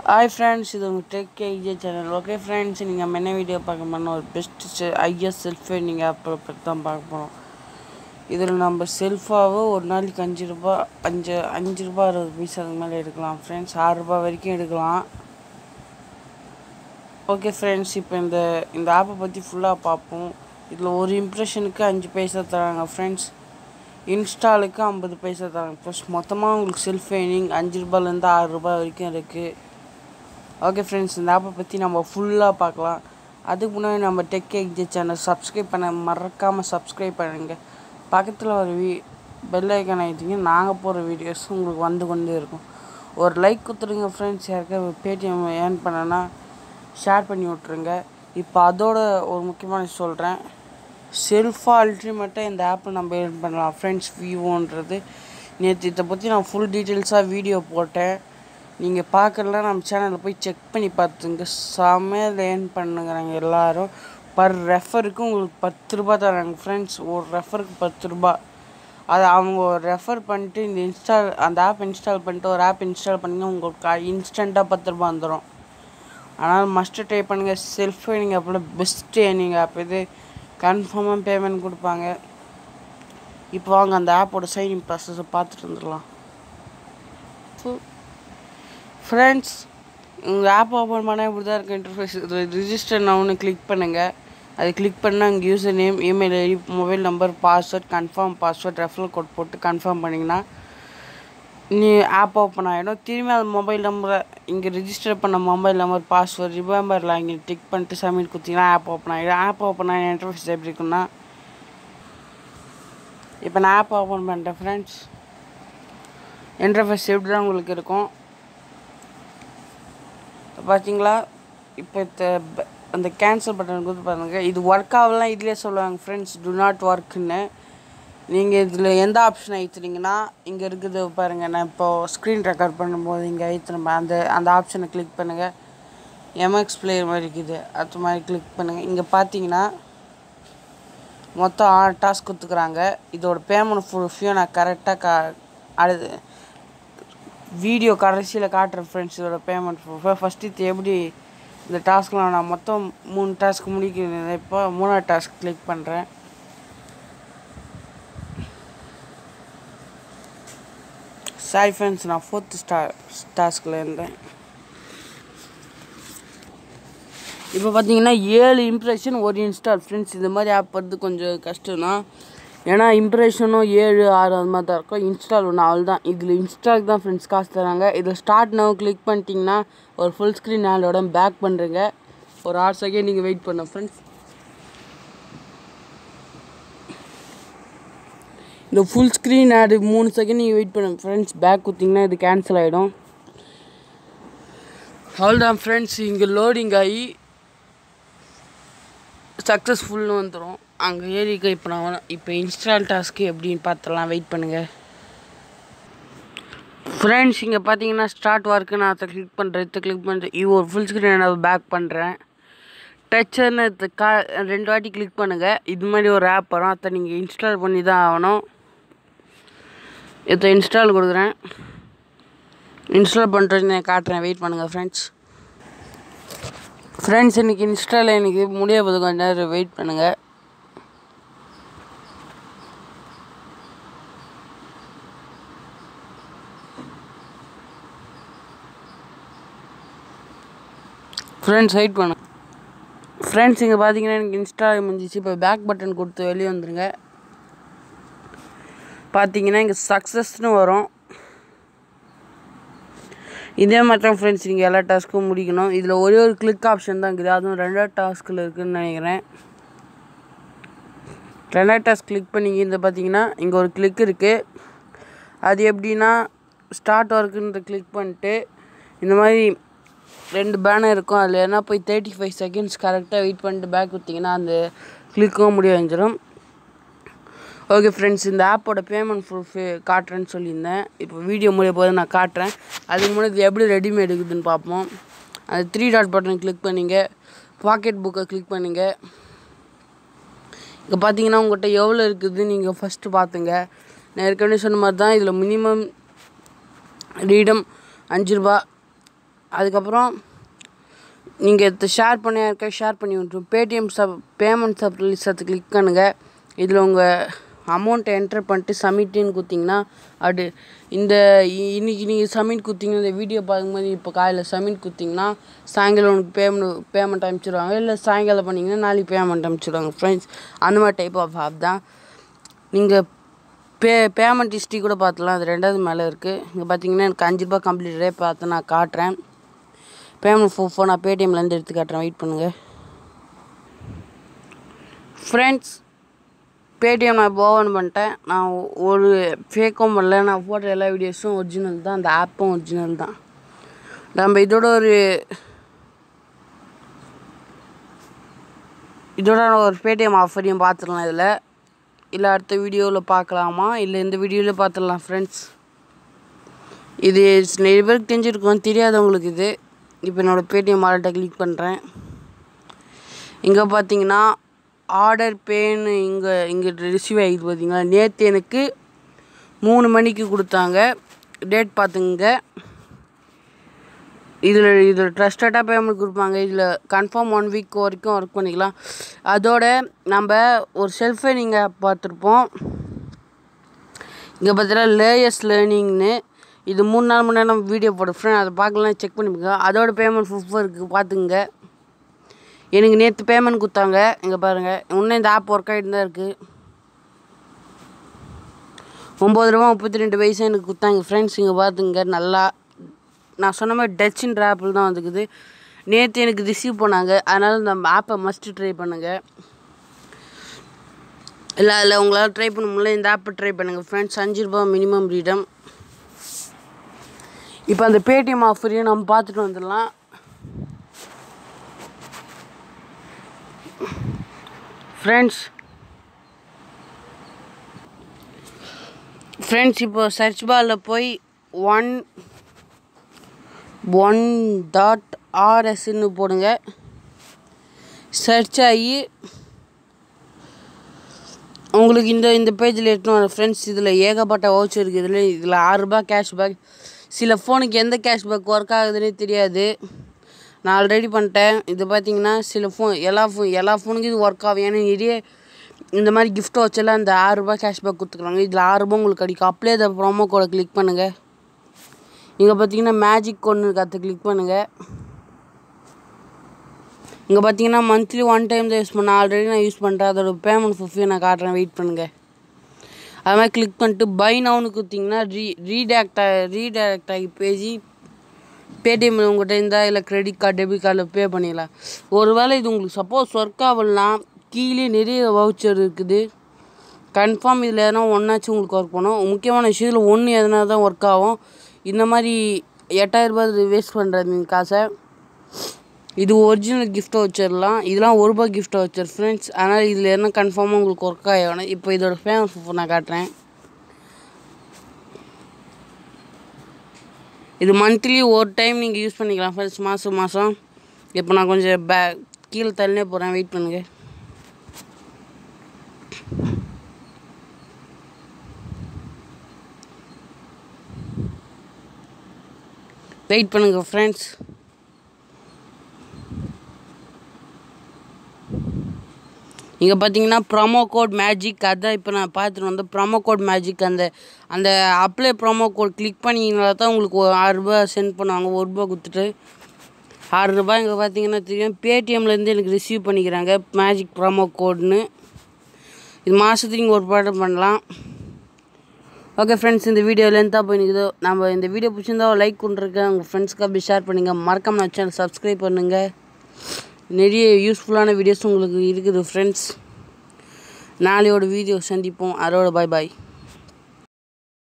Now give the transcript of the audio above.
hi friends இது உங்கள் tech IJ channel okay friends நீங்கள் நம்ம என்ன வீடியோ பார்க்க போனால் ஒரு பெஸ்ட் ஐஎஸ் செல்ஃபே நீங்கள் அப்போ பற்றி தான் பார்க்க போகிறோம் இதில் நம்ம செல்ஃபாக ஒரு நாளைக்கு அஞ்சு ரூபா அஞ்சு அஞ்சு ரூபா அறுபது பைசா அது மேலே எடுக்கலாம் ஃப்ரெண்ட்ஸ் ஆறு ரூபா வரைக்கும் எடுக்கலாம் ஓகே ஃப்ரெண்ட்ஸ் இப்போ இந்த இந்த ஆப்பை பற்றி ஃபுல்லாக பார்ப்போம் இதில் ஒரு இம்ப்ரெஷனுக்கு அஞ்சு பைசா தராங்க ஃப்ரெண்ட்ஸ் இன்ஸ்டாலுக்கு ஐம்பது பைசா தராங்க ப்ளஸ் மொத்தமாக உங்களுக்கு செல்ஃப் ஏர்னிங் அஞ்சு ரூபாயிலேருந்து ஆறு ரூபாய் வரைக்கும் இருக்குது ஓகே ஃப்ரெண்ட்ஸ் இந்த ஆப்பை பற்றி நம்ம ஃபுல்லாக பார்க்கலாம் அதுக்கு முன்னாடி நம்ம டெக் எக்ஜே சேனல் சப்ஸ்கிரைப் பண்ண மறக்காமல் சப்ஸ்கிரைப் பண்ணுங்கள் பக்கத்தில் ஒரு வீ பெல் ஐக்கான் ஆகிட்டீங்க நாங்கள் போகிற வீடியோஸ் உங்களுக்கு வந்து கொண்டே இருக்கும் ஒரு லைக் கொடுத்துருங்க ஃப்ரெண்ட்ஸ் யாருக்காவது பேடிஎம் ஏர்ன் பண்ணனா ஷேர் பண்ணி விட்ருங்க இப்போ அதோட ஒரு முக்கியமான சொல்கிறேன் செல்ஃபாக அல்ட்ரிமேட்டாக இந்த ஆப்பை நம்ம ஏர்ன் பண்ணலாம் ஃப்ரெண்ட்ஸ் விவோன்றது நேற்று இதை பற்றி நான் ஃபுல் டீட்டெயில்ஸாக வீடியோ போட்டேன் நீங்கள் பார்க்கலாம் நம்ம சேனலில் போய் செக் பண்ணி பார்த்துங்க செமையாக ஏர்ன் பண்ணுங்கிறாங்க எல்லாரும் பர் ரெஃபருக்கு உங்களுக்கு பத்து ரூபா தராங்க ஃப்ரெண்ட்ஸ் ஒரு ரெஃபருக்கு பத்து ரூபா அது அவங்க ரெஃபர் பண்ணிட்டு இந்த இன்ஸ்டால் அந்த ஆப் இன்ஸ்டால் பண்ணிட்டு ஒரு ஆப் இன்ஸ்டால் பண்ணிங்க உங்களுக்கு இன்ஸ்டண்ட்டாக பத்து ரூபா வந்துடும் ஆனால் மஸ்ட்டு ட்ரை பண்ணுங்கள் செல்ஃப் நீங்கள் அப்போ பெஸ்ட்டு ஏர்னிங் ஆப் இது கன்ஃபார்மாக பேமெண்ட் கொடுப்பாங்க இப்போ வாங்க அந்த ஆப்போட சைனிங் ப்ராசஸை பார்த்துட்டு வந்துடலாம் ஃப்ரெண்ட்ஸ் உங்கள் ஆப் ஓப்பன் பண்ணால் இப்படி தான் இருக்குது இன்டர்ஃபேஸ் ரிஜிஸ்டர் நவுன்னு கிளிக் பண்ணுங்கள் அது கிளிக் பண்ணால் அங்கே user name email ID mobile number password confirm password referral code போட்டு கன்ஃபார்ம் பண்ணிங்கன்னா நீ ஆப் ஓப்பன் ஆகிடும் திரும்பி அந்த மொபைல் நம்பரை இங்கே ரிஜிஸ்டர் பண்ண மொபைல் நம்பர் பாஸ்வேர்ட் ரிமெம்பரில் இங்கே டிக் பண்ணிட்டு சப்மிட் கொடுத்தீங்கன்னா ஆப் ஓப்பன் ஆகிடும் ஆப் ஓப்பன் ஆகி இன்டர்ஃபேஸ் எப்படி இருக்குன்னா இப்போ நான் ஆப் ஓப்பன் பண்ணிட்டேன் ஃப்ரெண்ட்ஸ் இன்டர்ஃபேஸ் எப்படி தான் உங்களுக்கு இருக்கும் பார்த்தீங்களா இப்போ இந்த அந்த கேன்சல் பட்டன் கொடுத்து பாருங்க இது ஒர்க் ஆகலாம் இதுலேயே சொல்லுவாங்க ஃப்ரெண்ட்ஸ் டு நாட் ஒர்க்குன்னு நீங்கள் இதில் எந்த ஆப்ஷன் ஐத்துனீங்கன்னா இங்கே இருக்குது பாருங்கள் நான் இப்போது ஸ்க்ரீன் ரெக்கார்ட் பண்ணும்போது இங்கே ஐத்துனேன் அந்த அந்த ஆப்ஷனை கிளிக் பண்ணுங்கள் எம்எக்ஸ் பிளேயர் மாதிரி இருக்குது அது மாதிரி கிளிக் பண்ணுங்கள் இங்கே பார்த்தீங்கன்னா மொத்தம் ஆறு டாஸ்க் கொடுத்துக்குறாங்க இதோட பேமெண்ட் ப்ரூஃபையும் நான் கரெக்டாக கா அடுத்து வீடியோ கடைசியில் காட்டுறேன் ஃப்ரெண்ட்ஸ் இதோட பேமெண்ட் ப்ரூஃபை ஃபஸ்ட்டு இது எப்படி இந்த டாஸ்க்லாம் நான் மொத்தம் மூணு டாஸ்க் முடிக்கிறேன் இப்போ மூணாவது டாஸ்க் கிளிக் பண்ணுறேன் சாரி ஃப்ரெண்ட்ஸ் நான் ஃபோர்த்து ஸ்டா டாஸ்கில் இருந்தேன் இப்போ பார்த்தீங்கன்னா ஏழு இம்ப்ரெஷன் ஒரு இன்ஸ்டால் ஃப்ரெண்ட்ஸ் இந்த மாதிரி ஆப் வந்து கொஞ்சம் கஷ்டம் தான் ஏன்னா இம்ப்ரெஷனும் ஏழு ஆறு அது மாதிரி தான் இருக்கும் இன்ஸ்டால் ஒன்று அவள் தான் இதில் இன்ஸ்டாலுக்கு தான் ஃப்ரெண்ட்ஸ் காசு தராங்க இதில் ஸ்டார்ட் நவ் கிளிக் பண்ணிட்டீங்கன்னா ஒரு ஃபுல் ஸ்க்ரீன் ஆளோட பேக் பண்ணுறீங்க ஒரு ஆறு செகண்ட் நீங்கள் வெயிட் பண்ண ஃப்ரெண்ட்ஸ் இந்த ஃபுல் ஸ்க்ரீன் ஆடு மூணு செகண்ட் நீங்கள் வெயிட் பண்ண ஃப்ரெண்ட்ஸ் பேக் கொடுத்தீங்கன்னா இது கேன்சல் ஆகிடும் அவ்வளோதான் ஃப்ரெண்ட்ஸ் இங்கே லோடிங் ஆகி சக்ஸஸ்ஃபுல்னு வந்துடும் அங்கே ஏறிக்க இப்போ நான் இப்போ இன்ஸ்டால் டாஸ்க்கு எப்படின்னு பார்த்துலாம் வெயிட் பண்ணுங்கள் ஃப்ரெண்ட்ஸ் இங்கே பார்த்தீங்கன்னா ஸ்டார்ட் ஒர்க்கு நான் அதை கிளிக் பண்ணுறேன் இதை கிளிக் பண்ணுறேன் இது ஒரு ஃபுல் ஸ்க்ரீன் நான் பேக் பண்ணுறேன் டச்சர்னு இது கா ரெண்டு வாட்டி கிளிக் பண்ணுங்கள் இது மாதிரி ஒரு ஆப் வரும் அதை நீங்கள் இன்ஸ்டால் பண்ணி தான் ஆகணும் இதை இன்ஸ்டால் கொடுக்குறேன் இன்ஸ்டால் பண்ணுறது நான் காட்டுறேன் வெயிட் பண்ணுங்கள் ஃப்ரெண்ட்ஸ் ஃப்ரெண்ட்ஸ் இன்றைக்கி இன்ஸ்டாவில் எனக்கு முடிய போது கொஞ்ச நேரம் வெயிட் பண்ணுங்கள் ஃப்ரெண்ட்ஸ் வெயிட் பண்ணு ஃப்ரெண்ட்ஸ் இங்கே பார்த்தீங்கன்னா எனக்கு இன்ஸ்டா முடிஞ்சிச்சு இப்போ பேக் பட்டன் கொடுத்து வெளியே வந்துடுங்க பார்த்தீங்கன்னா இங்கே சக்ஸஸ்னு வரும் இதே மாதிரி தான் ஃப்ரெண்ட்ஸ் நீங்கள் எல்லா டாஸ்க்கும் முடிக்கணும் இதில் ஒரே ஒரு கிளிக் ஆப்ஷன் தான் இருக்குது அதுவும் ரெண்டாவது டாஸ்கில் இருக்குதுன்னு நினைக்கிறேன் ரெண்டாவது டாஸ்க் கிளிக் பண்ணிங்க இந்த பார்த்தீங்கன்னா இங்கே ஒரு கிளிக் இருக்குது அது எப்படின்னா ஸ்டார்ட் ஒர்க்குன்ற கிளிக் பண்ணிட்டு இந்த மாதிரி ரெண்டு பேனர் இருக்கும் அதில் என்ன போய் தேர்ட்டி ஃபைவ் செகண்ட்ஸ் கரெக்டாக வெயிட் பண்ணிட்டு பேக் கொடுத்தீங்கன்னா அந்த கிளிக்கும் முடிய வந்துடும் ஓகே ஃப்ரெண்ட்ஸ் இந்த ஆப்போட பேமெண்ட் ப்ரூஃப் காட்டுறேன்னு சொல்லியிருந்தேன் இப்போ வீடியோ முடிய போது நான் காட்டுறேன் அதுக்கு முன்னாடி எப்படி ரெடிமேட் இருக்குதுன்னு பார்ப்போம் அந்த த்ரீ டாட் பட்டன் கிளிக் பண்ணிங்க பாக்கெட் புக்கை கிளிக் பண்ணுங்க இங்கே பார்த்தீங்கன்னா உங்கள்கிட்ட எவ்வளோ இருக்குது நீங்கள் ஃபஸ்ட்டு பார்த்துங்க நான் ஏற்கனவே சொன்ன மாதிரி தான் இதில் மினிமம் ரீடம் அஞ்சு ரூபா அதுக்கப்புறம் நீங்கள் இதை ஷேர் பண்ண யாருக்கா ஷேர் பண்ணி விட்ரும் Paytm sub payment sub list click பண்ணுங்கள் இதில் உங்கள் அமௌண்ட்டை என்டர் பண்ணிட்டு சப்மிட்டுன்னு கொடுத்தீங்கன்னா அது இந்த இ- இன்னைக்கு நீங்கள் சப்மிட் கொடுத்தீங்கன்னா இந்த வீடியோ பார்க்கும்போது இப்போ காலையில் சப்மிட் கொடுத்தீங்கன்னா சாயங்காலம் உனக்கு பேமெண்ட் பேமெண்ட் அனுப்பிச்சிடுவாங்க இல்லை சாயங்காலம் பண்ணிங்கன்னா நாளைக்கு பேமெண்ட் அனுப்பிச்சிடுவாங்க ஃப்ரெண்ட்ஸ் அந்த மாதிரி டைப் ஆஃப் ஆப் தான் நீங்கள் பே பேமெண்ட் ஹிஸ்ட்ரி கூட பார்த்துலாம் அது ரெண்டாவது மேலே இருக்குது இங்கே பார்த்தீங்கன்னா எனக்கு அஞ்சு ரூபாய் கம்ப்ளீட்டடே பார்த்து நான் காட்டுறேன் பேமெண்ட் ஃபோ நான் பேடிஎம்லேருந்து எடுத்து காட்டுறேன் வெயிட் பண்ணுங்கள் ஃப்ரெண்ட்ஸ் பேடிஎம் நான் இப்போ ஓப்பன் பண்ணிட்டேன் நான் ஒரு ஃபேக்கும் பண்ணல நான் போட்ட எல்லா வீடியோஸும் ஒரிஜினல் தான் அந்த ஆப்பும் ஒரிஜினல் தான் நம்ம இதோட ஒரு இதோட ஒரு பேடிஎம் ஆஃபரையும் பார்த்துடலாம் இதில் இல்லை அடுத்த வீடியோவில் பார்க்கலாமா இல்லை இந்த வீடியோவில் பார்த்துடலாம் ஃப்ரெண்ட்ஸ் இது நிறைய பேருக்கு தெரிஞ்சிருக்கும் தெரியாதவங்களுக்கு இது இப்போ என்னோடய பேடிஎம் வாலெட்டை கிளிக் பண்ணுறேன் இங்கே பார்த்தீங்கன்னா ஆர்டர் பேன்னு இங்கே இங்கே ரிசீவ் ஆகிது பார்த்தீங்களா நேற்று எனக்கு மூணு மணிக்கு கொடுத்தாங்க டேட் பார்த்துங்க இதில் இதில் ட்ரஸ்டடாக பேமெண்ட் கொடுப்பாங்க இதில் கன்ஃபார்ம் ஒன் வீக் வரைக்கும் ஒர்க் பண்ணிக்கலாம் அதோட நம்ம ஒரு செல்ஃபை நீங்கள் பார்த்துருப்போம் இங்கே பார்த்தீங்கன்னா லேயர்ஸ் லேர்னிங்னு இது மூணு நாள் முன்னாடி நம்ம வீடியோ போட்டுருப்பேன் அதை பார்க்கலாம் செக் பண்ணிப்போங்க அதோட பேமெண்ட் ப்ரூஃப் இருக்குது பார்த்துங்க எனக்கு நேற்று பேமெண்ட் கொடுத்தாங்க இங்கே பாருங்கள் இன்னும் இந்த ஆப் ஒர்க் ஆகிட்டு தான் இருக்குது ஒம்பது ரூபா முப்பத்தி ரெண்டு வயசு எனக்கு கொடுத்தாங்க ஃப்ரெண்ட்ஸ் இங்கே பார்த்துங்க நல்லா நான் சொன்ன மாதிரி டச்சுன்ற ஆப்பில் தான் வந்துக்குது நேற்று எனக்கு ரிசீவ் பண்ணாங்க அதனால் இந்த ஆப்பை மஸ்ட்டு ட்ரை பண்ணுங்கள் இல்லை இல்லை உங்களால் ட்ரை பண்ண முடியல இந்த ஆப்பை ட்ரை பண்ணுங்கள் ஃப்ரெண்ட்ஸ் அஞ்சு ரூபா மினிமம் ரீடம் இப்போ அந்த பேடிஎம் ஆஃபரையும் நம்ம பார்த்துட்டு வந்துடலாம் ஃப்ரெண்ட்ஸ் ஃப்ரெண்ட்ஸ் இப்போ சர்ச் பாரில் போய் ஒன் ஒன் டாட் ஆர்எஸ்ன்னு போடுங்க சர்ச் ஆகி உங்களுக்கு இந்த இந்த பேஜில் எடுத்துன்னு வர ஃப்ரெண்ட்ஸ் இதில் ஏகப்பட்ட வவுச்சர் இருக்குது இதில் இதில் ஆறுரூபா கேஷ்பேக் சில ஃபோனுக்கு எந்த கேஷ்பேக் ஒர்க் ஆகுதுன்னே தெரியாது நான் ஆல்ரெடி பண்ணிட்டேன் இது பார்த்தீங்கன்னா சில ஃபோன் எல்லா ஃபோன் எல்லா ஃபோனுக்கும் இது ஒர்க் ஆகும் ஏன்னா நிறைய இந்த மாதிரி gift வச்செல்லாம் இந்த ஆறுரூபா கேஷ்பேக் கொடுத்துக்குறாங்க இதில் ஆறுரூபா உங்களுக்கு கிடைக்கும் அப்படியே அந்த ப்ரோமோ கோடை கிளிக் பண்ணுங்கள் இங்கே பார்த்தீங்கன்னா மேஜிக் ஒன்று இருக்குது அதை கிளிக் பண்ணுங்கள் இங்கே பார்த்தீங்கன்னா மந்த்லி ஒன் டைம் தான் யூஸ் பண்ணேன் ஆல்ரெடி நான் யூஸ் பண்ணுறேன் அதோட பேமெண்ட் ப்ரூஃபையும் நான் காட்டுறேன் வெயிட் பண்ணுங்கள் அது மாதிரி கிளிக் பண்ணிட்டு பை நவுன்னு கொடுத்தீங்கன்னா ரீ ரீடேக்ட் ரீடைரக்ட் ஆகி பேஜி பேடிஎம்மில் உங்கள்கிட்ட இருந்தால் இல்லை கிரெடிட் கார்டு டெபிட் கார்டில் பே பண்ணிடலாம் ஒருவேளை இது உங்களுக்கு சப்போஸ் ஒர்க் ஆகலாம் கீழே நிறைய வவுச்சர் இருக்குது கன்ஃபார்ம் இதில் எதனா ஒன்றாச்சும் உங்களுக்கு ஒர்க் பண்ணும் முக்கியமான விஷயம் இதில் ஒன்று எதனா தான் ஒர்க் ஆகும் இந்த மாதிரி எட்டாயிரரூபா வேஸ்ட் பண்ணுறது காசை இது ஒரிஜினல் கிஃப்ட் வச்சிடலாம் இதெல்லாம் ஒரு ரூபாய் கிஃப்ட் வச்சர் ஃப்ரெண்ட்ஸ் அதனால் இதில் என்ன கன்ஃபார்மாக உங்களுக்கு ஒர்க் ஆகணும் இப்போ இதோட ஃபேமஸ் நான் காட்டுறேன் இது மந்த்லி ஒரு டைம் நீங்கள் யூஸ் பண்ணிக்கலாம் ஃப்ரெண்ட்ஸ் மாதம் மாதம் இப்போ நான் கொஞ்சம் பே கீழே தள்ளினே போகிறேன் வெயிட் பண்ணுங்க வெயிட் பண்ணுங்க ஃப்ரெண்ட்ஸ் இங்கே பார்த்தீங்கன்னா ப்ரோமோ கோட் மேஜிக் அதான் இப்போ நான் பார்த்துட்டு வந்தேன் ப்ரோமோ கோட் மேஜிக் அந்த அந்த அப்ளை ப்ரோமோ கோட் கிளிக் பண்ணிங்கன்னா தான் உங்களுக்கு ஒரு ஆறுரூபா சென்ட் பண்ணுவாங்க ஒரு ரூபா கொடுத்துட்டு ஆறு ரூபாய் இங்கே பார்த்தீங்கன்னா தெரியும் பேடிஎம்லேருந்து எனக்கு ரிசீவ் பண்ணிக்கிறாங்க மேஜிக் ப்ரோமோ கோட்னு இது மாதத்துக்கு நீங்கள் ஒரு பாடம் பண்ணலாம் ஓகே ஃப்ரெண்ட்ஸ் இந்த வீடியோ லென்த்தாக போய் நிற்குதோ நம்ம இந்த வீடியோ பிடிச்சிருந்தா லைக் பண்ணிருக்கேன் உங்கள் ஃப்ரெண்ட்ஸ்க்கு அப்படி ஷேர் பண்ணுங்கள் மறக்காம நம்ம சேனல் சப்ஸ்கிரைப் பண்ணுங்கள் நிறைய யூஸ்ஃபுல்லான வீடியோஸ் உங்களுக்கு இருக்குது ஃப்ரெண்ட்ஸ் நாளையோட வீடியோ சந்திப்போம் அதோட பாய் பாய்